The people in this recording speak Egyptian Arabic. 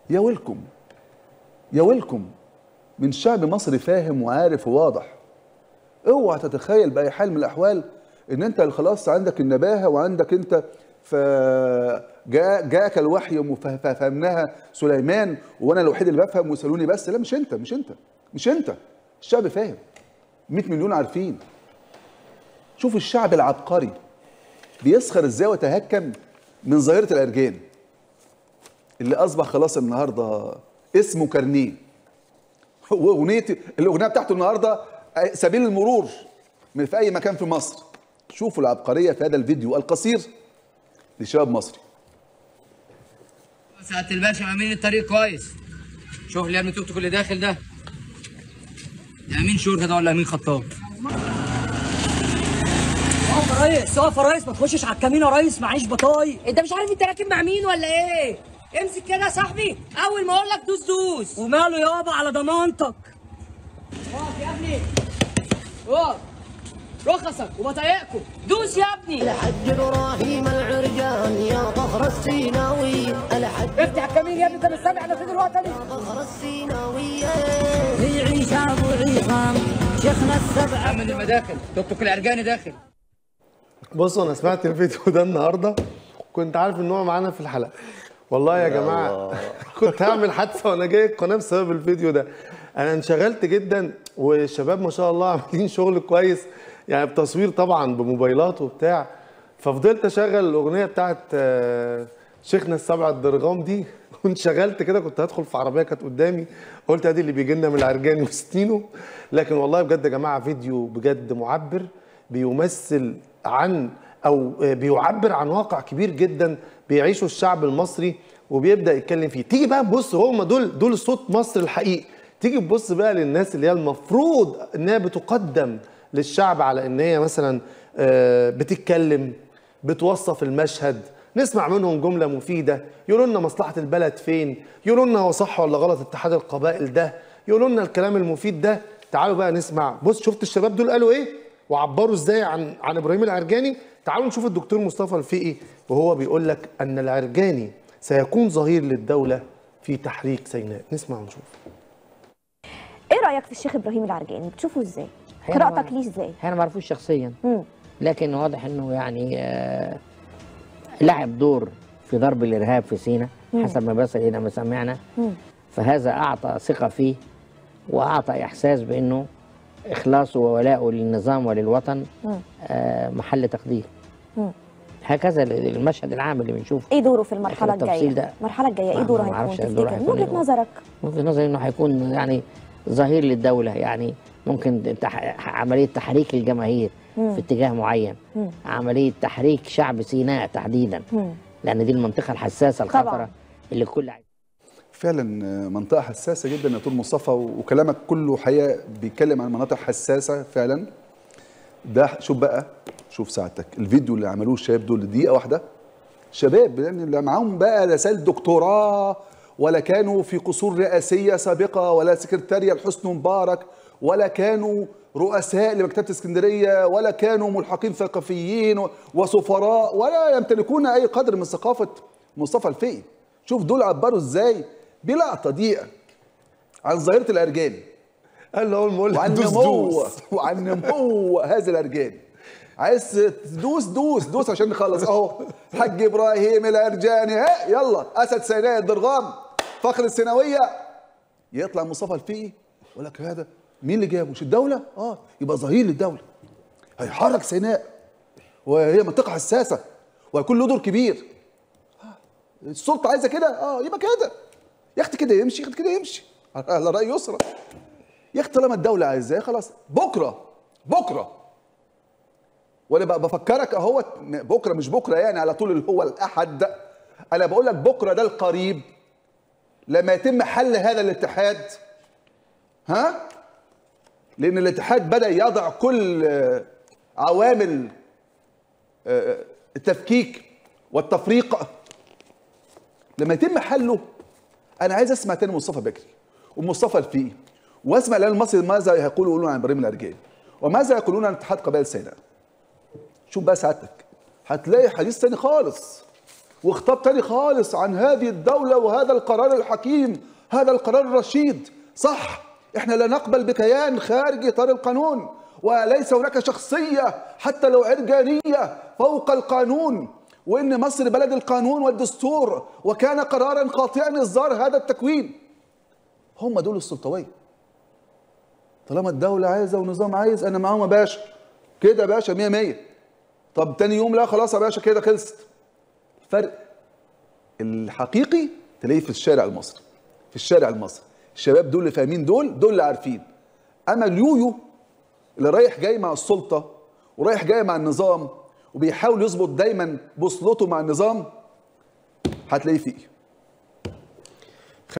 يا ويلكم يا ويلكم من شعب مصري فاهم وعارف وواضح اوعى تتخيل باي حال من الاحوال ان انت خلاص عندك النباهه وعندك انت ف جاء جاءك الوحي وفهمناها سليمان وانا الوحيد اللي بفهم وسالوني بس لا مش انت مش انت مش انت الشعب فاهم 100 مليون عارفين شوف الشعب العبقري بيسخر ازاي ويتهكم من ظاهره الارجان اللي اصبح خلاص النهارده اسمه كارنيه واغنيه الاغنيه بتاعته النهارده سبيل المرور من في اي مكان في مصر شوفوا العبقريه في هذا الفيديو القصير لشباب مصري سعاده الباشا امين الطريق كويس شوف لي يا ابني توك توك اللي داخل ده ده امين شرطه ده ولا امين خطاب اقف يا ريس اقف يا ريس ما تخشش على الكمين يا ريس معيش بطايق انت مش عارف انت راكب مع مين ولا ايه امسك كده يا صاحبي اول ما اقول لك دوس دوس وماله يابا على ضمانتك اقف يا ابني اقف رخصك وبطايقكم دوس يا ابني الحج ابراهيم العرجان يا ظهر السيناوي الحج افتح الكمين يا ابني انت مش سامع انا في دلوقتي ظهر السيناوية في عيسى ابو عصام شيخنا السبع من المداخل توك توك العرجاني داخل بصوا انا سمعت الفيديو ده النهارده كنت عارف ان هو معانا في الحلقه والله يا جماعه كنت هعمل حادثه وانا جاي القناه بسبب الفيديو ده انا انشغلت جدا والشباب ما شاء الله عاملين شغل كويس يعني بتصوير طبعا بموبايلات وبتاع ففضلت اشغل الاغنيه بتاعت آه، شيخنا السبع الدرغام دي وانشغلت كده كنت هدخل في عربيه كانت قدامي قلت ادي اللي بيجي لنا من العرجاني وسنينه لكن والله بجد يا جماعه فيديو بجد معبر بيمثل عن او بيعبر عن واقع كبير جدا بيعيشه الشعب المصري وبيبدا يتكلم فيه تيجي بقى تبص هم دول دول صوت مصر الحقيقي تيجي تبص بقى للناس اللي هي المفروض انها بتقدم للشعب على ان هي مثلا آه، بتتكلم بتوصف المشهد نسمع منهم جمله مفيده يقولوا لنا مصلحه البلد فين يقولوا لنا هو صح ولا غلط اتحاد القبائل ده يقولوا لنا الكلام المفيد ده تعالوا بقى نسمع بص شفت الشباب دول قالوا ايه وعبروا ازاي عن عن ابراهيم العرجاني تعالوا نشوف الدكتور مصطفى الفقي وهو بيقول لك ان العرجاني سيكون ظهير للدوله في تحريك سيناء نسمع ونشوف ايه رايك في الشيخ ابراهيم العرجاني بتشوفه ازاي حلو. قراءتك ليه ازاي انا ما اعرفوش شخصيا مم. لكن واضح انه يعني آه، لعب دور في ضرب الارهاب في سيناء مم. حسب ما بصل الى ما سمعنا مم. فهذا اعطى ثقه فيه واعطى احساس بانه اخلاصه وولائه للنظام وللوطن مم. آه، محل تقدير مم. هكذا المشهد العام اللي بنشوفه ايه دوره في المرحله التفصيل الجايه ده. المرحله الجايه ايه ما- دوره ما هيكون أعرفش دوره تفتكر من هيكون وجهه إيه. نظرك وجهه نظري انه هيكون يعني ظهير للدوله يعني ممكن تح... عمليه تحريك الجماهير مم. في اتجاه معين مم. عمليه تحريك شعب سيناء تحديدا مم. لان دي المنطقه الحساسه طبعاً. الخطره اللي الكل عايز فعلا منطقه حساسه جدا يا دكتور مصطفى وكلامك كله حقيقه بيتكلم عن مناطق حساسه فعلا ده شوف بقى شوف ساعتك الفيديو اللي عملوه الشباب دول دقيقه واحده شباب لان اللي معاهم بقى رسائل دكتوراه ولا كانوا في قصور رئاسيه سابقه ولا سكرتاريه لحسني مبارك ولا كانوا رؤساء لمكتبه اسكندريه ولا كانوا ملحقين ثقافيين وسفراء ولا يمتلكون اي قدر من ثقافه مصطفى الفقي شوف دول عبروا ازاي بلقطه دقيقه عن ظاهره الارجان قال له اول ما اقول لك وعن دوس نمو دوس وعن نمو هذا الارجان عايز تدوس دوس دوس عشان نخلص اهو حاج ابراهيم الارجاني ها يلا اسد سيناء الدرغام فخر الثانويه يطلع مصطفى الفقي يقول لك هذا مين اللي جابه مش الدوله اه يبقى ظهير للدوله هيحرك سيناء وهي منطقه حساسه وهيكون له دور كبير آه، السلطه عايزه كده اه يبقى كده يا اختي كده يمشي يا اختي كده يمشي على راي يسرى يا اختي طالما الدوله عايزاه خلاص بكره بكره وانا بقى بفكرك اهوت بكره مش بكره يعني على طول اللي هو الاحد انا بقول لك بكره ده القريب لما يتم حل هذا الاتحاد ها لان الاتحاد بدا يضع كل آه، عوامل آه، التفكيك والتفريق لما يتم حله انا عايز اسمع تاني مصطفى بكري ومصطفى الفقي واسمع الاعلام المصري ماذا يقولون عن ابراهيم الارجاني وماذا يقولون عن اتحاد قبائل سيناء شوف بقى سعادتك هتلاقي حديث تاني خالص وخطاب تاني خالص عن هذه الدولة وهذا القرار الحكيم هذا القرار الرشيد صح احنا لا نقبل بكيان خارج اطار القانون وليس هناك شخصية حتى لو عرجانية فوق القانون وان مصر بلد القانون والدستور وكان قرارا خاطئا اصدار هذا التكوين هم دول السلطويه طالما الدولة عايزة ونظام عايز أنا معاهم يا باشا كده يا باشا مية مية طب تاني يوم لا خلاص يا باشا كده خلصت الفرق الحقيقي تلاقيه في الشارع المصري في الشارع المصري الشباب دول اللي فاهمين دول دول اللي عارفين أما اليويو اللي رايح جاي مع السلطة ورايح جاي مع النظام وبيحاول يظبط دايما بوصلته مع النظام هتلاقيه فيه